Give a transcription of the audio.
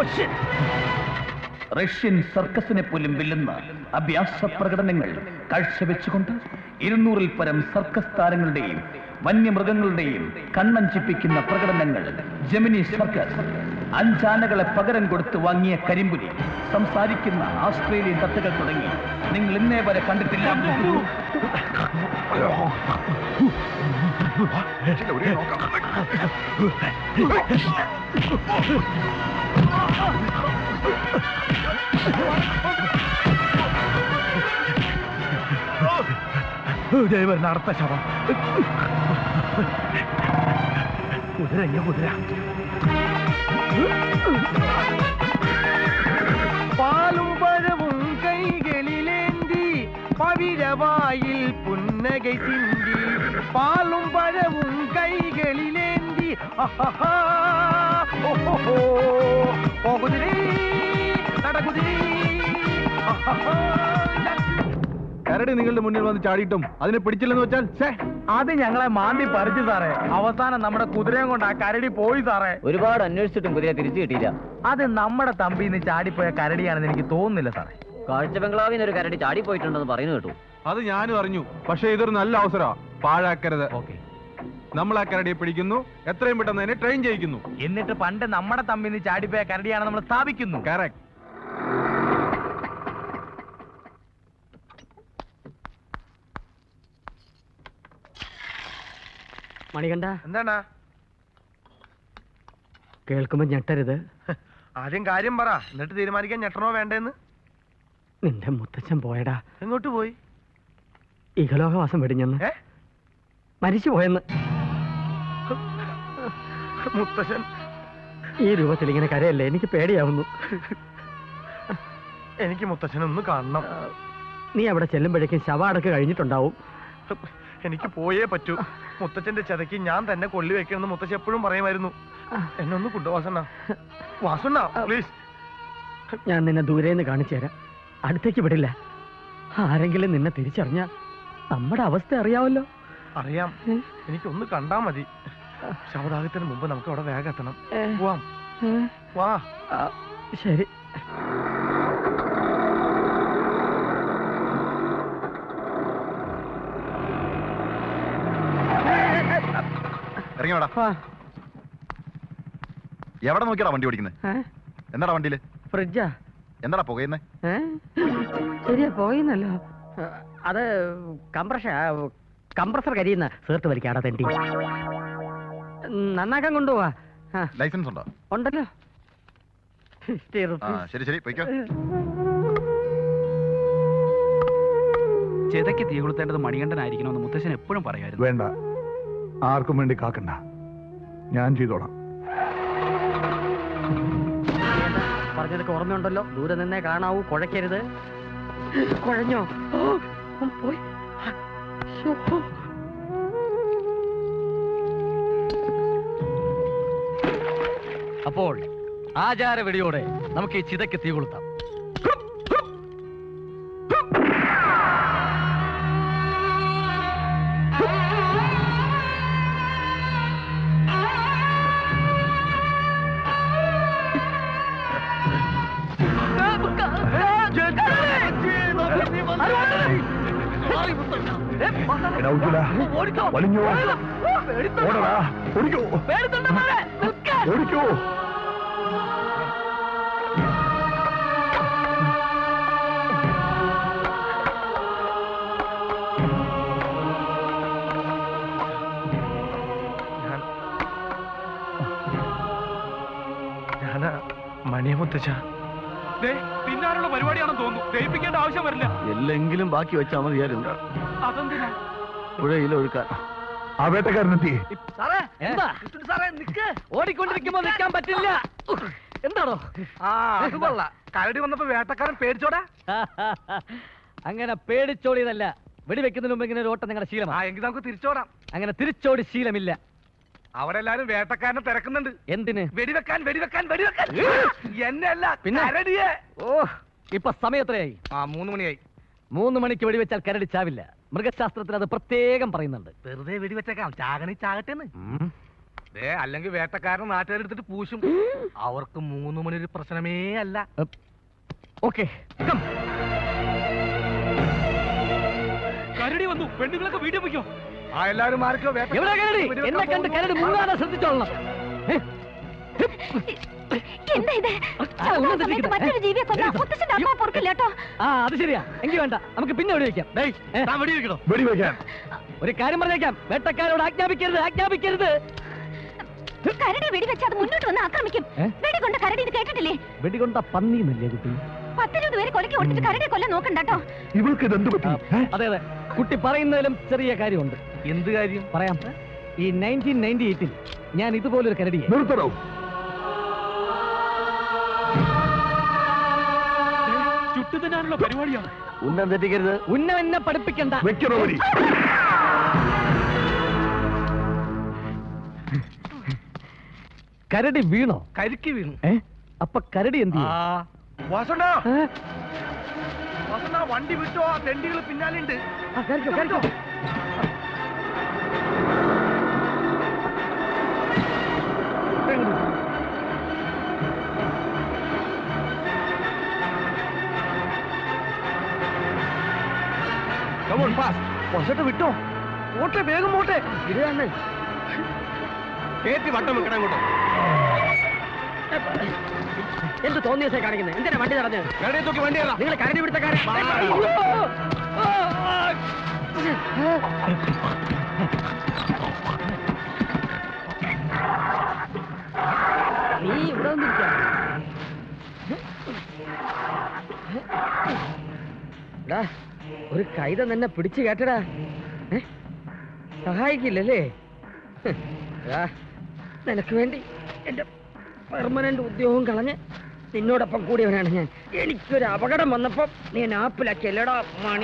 Russian സർക്കസിനെ പോലും വെല്ലുന്ന അഭ്യാസ പ്രകടനങ്ങൾ കാഴ്ചവെച്ചുകൊണ്ട് ഇരുന്നൂറിൽ പരം സർക്കസ് താരങ്ങളുടെയും വന്യമൃഗങ്ങളുടെയും കണ്ണഞ്ചിപ്പിക്കുന്ന പ്രകടനങ്ങൾ ജമിനി സർക്കസ് അഞ്ചാനകളെ പകരം കൊടുത്ത് വാങ്ങിയ കരിമ്പുലി സംസാരിക്കുന്ന ആസ്ട്രേലിയൻ തത്തുകൾ തുടങ്ങി നിങ്ങൾ ഇന്നേ വരെ കണ്ടിട്ടില്ല വരുന്ന അടുത്ത ശവം കുതിര ഇങ്ങ കുതിര പാലും പഴവും കൈകളിലേന്തി പവിഴവായിൽ പുന്നകை ചിന്തി പാലും പഴവും കൈകളിലേന്തി അഹഹാ, ഓഹോഹോ. ഓ കുതിരേ, നടകുതിരേ, അഹഹാ, കരടി നിങ്ങളുടെ മുന്നിൽ വന്ന് ചാടിയിട്ടും അതിനെ പിടിച്ചില്ലെന്ന് വെച്ചാൽ ഛേ അത് ഞങ്ങളെ മാന്തി പറിച്ചു സാറേ അവസാനം നമ്മുടെ കുതിരയും കൊണ്ട് ആ കരടി പോയി സാറേ ഒരുപാട് അന്വേഷിച്ചിട്ടും കുതിര തിരിച്ചു കിട്ടിയില്ല അത് നമ്മുടെ തമ്പിന്ന് ചാടിപ്പോയ കരടിയാണെന്ന് എനിക്ക് തോന്നുന്നില്ല സാറേ കാഴ്ച ബംഗ്ലാവിന് ഒരു കരടി ചാടി പോയിട്ടുണ്ടെന്ന് പറയുന്നു കേട്ടു അത് ഞാനും അറിഞ്ഞു പക്ഷേ ഇതൊരു നല്ല അവസരമാ പാഴാക്കരുത് ഓക്കെ നമ്മൾ ആ കരടിയെ പിടിക്കുന്നു എത്രയും പെട്ടെന്ന് അതിനെ ട്രെയിൻ ചെയ്യിക്കുന്നു എന്നിട്ട് പണ്ട് നമ്മുടെ തമ്പിന്ന് ചാടിപ്പോയ കരടിയാണ് നമ്മൾ സ്ഥാപിക്കുന്നു കറക്റ്റ് മണികണ്ഠ എന്താണ് കേൾക്കുമ്പോ ഞെട്ടരുത് ആദ്യം കാര്യം പറ എന്നിട്ട് തീരുമാനിക്കാൻ ഞെട്ടണോ വേണ്ടെന്ന് നിന്റെ മുത്തച്ഛൻ പോയടാ എങ്ങോട്ട് പോയി ഇഹലോകവാസം വെടിഞ്ഞെന്ന് ഏ മരിച്ചു പോയെന്ന് മുത്തശ്ശൻ ഈ രൂപത്തിൽ ഇങ്ങനെ കരയല്ലേ എനിക്ക് പേടിയാവുന്നു എനിക്ക് മുത്തശ്ശനൊന്ന് കാണണം നീ അവിടെ ചെല്ലുമ്പോഴേക്കും ശവാടക്ക് കഴിഞ്ഞിട്ടുണ്ടാവും എനിക്ക് പോയേ പറ്റൂ മുത്തച്ഛന്റെ ചതയ്ക്ക് ഞാൻ തന്നെ കൊള്ളി വെക്കണമെന്ന് മുത്തച്ഛൻ എപ്പോഴും പറയുമായിരുന്നു എന്നെ ഒന്ന് കൊണ്ടുവാസണ്ണ വാസണ്ണ പ്ലീസ് ഞാൻ നിന്നെ ദൂരേന്ന് കാണിച്ചു തരാം അടുത്തേക്ക് വിടില്ല ആരെങ്കിലും നിന്നെ തിരിച്ചറിഞ്ഞ നമ്മുടെ അവസ്ഥ അറിയാവല്ലോ അറിയാം എനിക്കൊന്ന് കണ്ടാ മതി ശവദാഹത്തിന് മുമ്പ് നമുക്ക് അവിടെ വേഗം എത്തണം ഏ, പോവാം ഏ, വാ ആ, ശരി ഇറങ്ങിയോടാ ആ, എവിടെ നോക്കിയാടാ വണ്ടി ഓടിക്കുന്നത് ഏ, എന്താടാ വണ്ടിയില് ഫ്രിഡ്ജാ എന്താടാ പുകയുന്നേ ഏ? ശരിയാ പോയിന്നല്ലോ അത് കംപ്രഷ കംപ്രസർ കരിയുന്ന സേർത്ത് വലിക്കാടാ തെണ്ടി നന്നാക്കാൻ കൊണ്ടുപോവാ ആ, ലൈസൻസ് ഉണ്ടോ ഉണ്ടല്ലോ ഫിഫ്റ്റി ആ റുപ്പീസ് ശരി ശരി പൊയ്ക്കോ ചെതയ്ക്ക് തീ കൊളുത്തേണ്ടത് മണികണ്ഠനായിരിക്കണമെന്ന് മുത്തശ്ശൻ എപ്പോഴും പറയുമായിരുന്നു വേണ്ട ആർക്കും വേണ്ടി കാക്കണ്ട ഞാൻ ചെയ്തോളാം പറഞ്ഞതൊക്കെ ഓർമ്മയുണ്ടല്ലോ ദൂരെ നിന്നേ കാണാവൂ കുഴയ്ക്കരുത് കുഴഞ്ഞോ ഓ, ഉം, പോയി ശ്ശോ. അപ്പോൾ ആചാര വെടിയോടെ നമുക്ക് ഈ ചിതയ്ക്ക് തീ കൊളുത്താം എടാ ഉജ്ജ്വല, വലിഞ്ഞോ ഓടടാ ഓടിക്കോ ഓടിക്കോ ഞാൻ ഞാനാ മണിയ മുത്തച്ഛ പിന്നാലുള്ള പരിപാടിയാണെന്ന് തോന്നുന്നു ദയിപ്പിക്കേണ്ട ആവശ്യം വരില്ല എല്ലെങ്കിലും ബാക്കി വെച്ചാൽ മതിയായിരുന്നു അതെന്തിനാ പുഴയിലൊഴുക്കാൻ ആ വേട്ടക്കാരനെത്തി സാറേ എന്താ സാറേ നിക്ക് ഓടിക്കൊണ്ടിരിക്കുമ്പോ നിൽക്കാൻ പറ്റില്ല എന്താണോ ആ അത് കൊള്ള കരടി വന്നപ്പോ വേട്ടക്കാരൻ പേടിച്ചോടാ അങ്ങനെ പേടിച്ചോടിയതല്ല വെടിവെക്കുന്നതിന് മുമ്പ് ഇങ്ങനെ ഒരു ഓട്ടം നിങ്ങളുടെ ആ ശീലമാണ് എങ്കിൽ നമുക്ക് തിരിച്ചോടാം അങ്ങനെ തിരിച്ചോടി ശീലമില്ല അവരെല്ലാരും വേട്ടക്കാരനെ തിരക്കുന്നുണ്ട് എന്തിന് വെടിവെക്കാൻ വെടിവെക്കാൻ വെടിവെക്കാൻ എന്നെയല്ല പിന്നെ? കരടിയെ ഓ ഇപ്പൊ സമയം എത്രയായി ആ മൂന്ന് മണിയായി മൂന്ന് മണിക്ക് വെടിവെച്ചാൽ കരടി ചാവില്ല മൃഗശാസ്ത്രത്തിൽ അത് പ്രത്യേകം പറയുന്നുണ്ട് വെറുതെ വെടിവെച്ചേക്കാം ചാകണി ചാകട്ടെന്ന് ഉം. ദേ അല്ലെങ്കിൽ വേട്ടക്കാരൻ നാട്ടുകാരെടുത്തിട്ട് പൂശും അവർക്ക് മൂന്ന് മണി ഒരു പ്രശ്നമേ അല്ല ഓക്കെ കരടി വന്നു പെണ്ണുങ്ങളൊക്കെ വീട്ടിൽ പോയിക്കോ ആ എല്ലാരും മാറിക്കോ വേട്ട എവിടെ കരടി എന്നെ കണ്ട് കരടി മുങ്ങാതെ ശ്രദ്ധിച്ചോളണം ഏ? എന്താ ഇത് ആ, ഒന്നും സമയത്ത് തെറ്റിക്കണ്ട. മറ്റൊരു ജീവിയെ കൊന്ന ഏ? മുത്തശ്ശന്റെ അമ്മ പൊറുക്കില്ല കേട്ടോ ആ അത് ശരിയാ എങ്കിൽ വേണ്ട നമുക്ക് പിന്നെ വെടി വെക്കാം ഡേയ്, ഏ, വെടിവെക്കണോ വെടിവെക്കാൻ ഒരു കാര്യം പറഞ്ഞേക്കാം വേട്ടക്കാരോട് ആജ്ഞാപിക്കരുത് ആജ്ഞാപിക്കരുത് കരടി വെടിവെച്ച് അത് മുന്നോട്ട് വന്ന് ആക്രമിക്കും ഏ? വെടികൊണ്ട് കരടി ഇത് കേട്ടിട്ടില്ലേ വെടികൊണ്ട പന്നി എന്നല്ലേ കുട്ടി പത്തിരുപത് പേര് കൊലക്കി കൊടുത്തിട്ട് കരടിയെ കൊല്ലാൻ നോക്കണ്ട കേട്ടോ ഇവൾക്ക് ഇത് എന്ത് പറ്റി അതെ അതെ കുട്ടി പറയുന്നതിലും ചെറിയ കാര്യമുണ്ട് എന്ത് കാര്യം പറയാം ഈ നയൻറ്റീൻ നയൻറ്റി എയ്റ്റിൽ ഞാൻ ഇതുപോലൊരു കരടിയെ നിർത്തണോ ചുട്ടുതനാനുള്ള പരിപാടിയാണ് ഉന്നം തെറ്റിക്കരുത് ഉന്നം എന്നെ പഠിപ്പിക്കണ്ട വെക്കണോ വരി കരടി വീണോ കരിക്ക് വീണു ഏ അപ്പൊ കരടി എന്ത് ആ ചെയ്യും? വാസുണ്ണ ഏ? വാസുണ്ണ വണ്ടി വിട്ടോ ആ തെണ്ടികൾ പിന്നാലുണ്ട് ആ, കയറിക്കോ, കയറിക്കോ. വസട്ട് വിട്ടോ ഓട്ടെ വേഗം ഓട്ടെ ഇതാണ് കേറ്റി വട്ടം വെക്കണം അങ്ങോട്ട് എന്ത് തോന്നിയസേ കാണിക്കുന്നത് എന്തിനാ വണ്ടി നടഞ്ഞത് കടയിൽ തൂക്കി വണ്ടി കയറാം നിങ്ങൾ കരടി പിടുത്തക്കാരൻ നീ ഇവിടെ വന്നിരിക്കാ എടാ, ഒരു കൈത നിന്നെ പിടിച്ചു കേട്ടടാ ഏ? സഹായിക്കില്ലല്ലേ ഹ്. എടാ, നിനക്ക് വേണ്ടി എന്റെ പെർമനന്റ് ഉദ്യോഗം കളഞ്ഞ് നിന്നോടൊപ്പം കൂടിയവനാണ് ഞാൻ എനിക്കൊരു അപകടം വന്നപ്പോ നീ ആപ്പിലാക്കിയല്ലടാ മണി